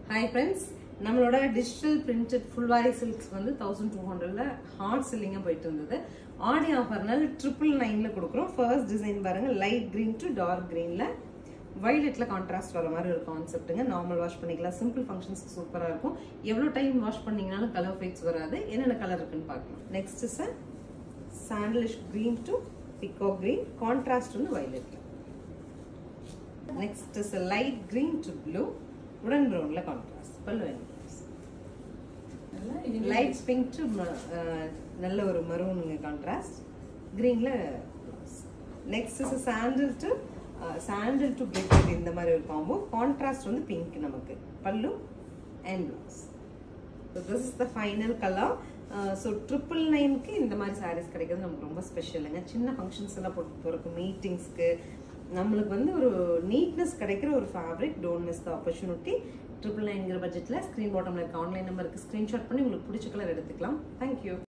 hi friends நம்மளோட digital printed Phulwari silks வந்து thousand two ஹண்ட்ரட்ல ஹார்ட் செல்லிங்காக போயிட்டு இருந்தது ஆடி ஆஃபர்னால ட்ரிபிள் நைன்ல கொடுக்குறோம் ஃபர்ஸ்ட் டிசைன் பாருங்க லைட் கிரீன் டு டார்க் கிரீன்ல வயலட்ல கான்ட்ராஸ்ட் வர மாதிரி ஒரு கான்செப்ட்டுங்க நார்மல் வாஷ் பண்ணிக்கலாம் சிம்பிள் ஃபங்க்ஷன்ஸ்க்கு சூப்பராக இருக்கும் எவ்வளோ டைம் வாஷ் பண்ணீங்கனாலும் கலர் ஃபேக்ஸ் வராது என்னென்ன கலர் இருக்குன்னு பார்க்கலாம் நெக்ஸ்ட் சார் சாண்டலிஷ் கிரீன் டு பிகோ கிரீன் கான்ட்ராஸ்ட் வந்து வயலட்ல next is light green to blue உடன் ப்ரௌன்ல contrast pallu light pink to நல்ல ஒரு மரூனுங்க கான்ட்ராஸ்ட் கிரீன்ல next is sandal to sandal to blood இந்த மாதிரி ஒரு காம்போ கான்ட்ராஸ்ட் வந்து பிங்க் நமக்கு pallu and blouse so this is the final colour so triple நைனுக்கு இந்த மாதிரி சாரீஸ் கிடைக்கிறது நமக்கு ரொம்ப ஸ்பெஷலுங்க சின்ன ஃபங்க்ஷன்ஸ் எல்லாம் போட்டு போகிறக்கு மீட்டிங்ஸ்க்கு நம்மளுக்கு வந்து ஒரு நீட்னஸ் கிடைக்கிற ஒரு fabric don't miss the opportunity triple நைன்கிற பட்ஜெட்டில் ஸ்க்ரீன் பாட்டமில் இருக்க ஆன்லைன் நம்பருக்கு ஸ்க்ரீன்ஷாட் பண்ணி உங்களுக்கு பிடிச்ச கலர் எடுத்துக்கலாம் தேங்க்யூ